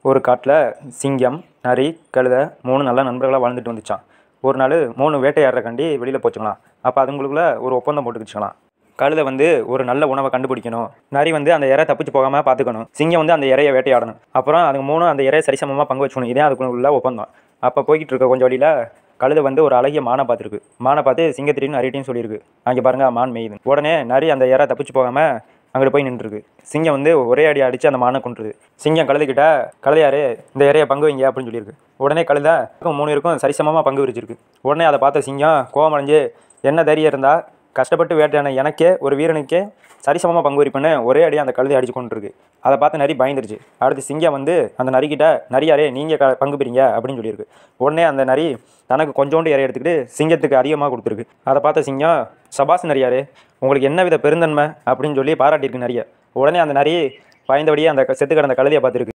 ஒரு காட்டில் சிங்கம் நரி கழுதை மூணு நல்ல நண்பர்களாக வாழ்ந்துட்டு வந்துச்சான் ஒரு நாள் மூணு வேட்டையாடுறக்காண்டி வெளியில் போச்சுக்கலாம் அப்போ அதுங்களுக்குள்ள ஒரு ஒப்பந்தம் போட்டுக்கிச்சுக்கலாம் கழுதை வந்து ஒரு நல்ல உணவை கண்டுபிடிக்கணும் நரி வந்து அந்த இறை தப்பிச்சு போகாமல் பார்த்துக்கணும் சிங்கம் வந்து அந்த இறையை வேட்டையாடணும் அப்புறம் அதுங்க மூணும் அந்த இறையை சரிசமமாக பங்கு வச்சுக்கணும் இதே அதுக்குள்ள ஒப்பந்தம் அப்போ போய்கிட்டு இருக்க கொஞ்சம் வழியில் கழுதை வந்து ஒரு அழகிய மானை பார்த்துருக்கு மானை பார்த்து சிங்கத்திரின்னு நரிட்டையும் சொல்லியிருக்கு அங்கே பாருங்க மான் மேயுது உடனே நரி அந்த இறை தப்பிச்சு போகாமல் அங்கிட்டு போய் நின்றுருக்கு சிங்கம் வந்து ஒரே அடி அடித்து அந்த மானை கொண்டுருது சிங்கம் கழுதைக்கிட்ட கழுதையாரு இந்த இறையை பங்கு வைங்க அப்படின்னு சொல்லியிருக்கு உடனே கழுதை மூணு பேருக்கும் சரிசமமாக பங்கு விரிச்சிருக்கு உடனே அதை பார்த்த சிங்கம் கோவமடைஞ்சு என்ன தைரியம் இருந்தால் கஷ்டப்பட்டு வேட்டையான எனக்கே ஒரு வீரனுக்கே சரிசமமாக பங்கு விரிப்புன்னு ஒரே அடி அந்த கழுதை அடிச்சு கொண்டு இருக்கு அதை பார்த்து நரி பயந்துருச்சு அடுத்து சிங்கம் வந்து அந்த நரிக்கிட்ட நரியாரே நீங்கள் க பங்கு பிரிங்க அப்படின்னு சொல்லியிருக்கு உடனே அந்த நரி தனக்கு கொஞ்சோண்டு இறை எடுத்துக்கிட்டு சிங்கத்துக்கு அதிகமாக கொடுத்துருக்கு அதை பார்த்த சிங்கம் சபாஸ் நரியாரே உங்களுக்கு என்ன வித பெருந்தன்மை அப்படின்னு சொல்லி பாராட்டியிருக்கு நரிய உடனே அந்த நரி பயந்தபடியே அந்த க- செத்து கிடந்த கழுதையை பார்த்துருக்கு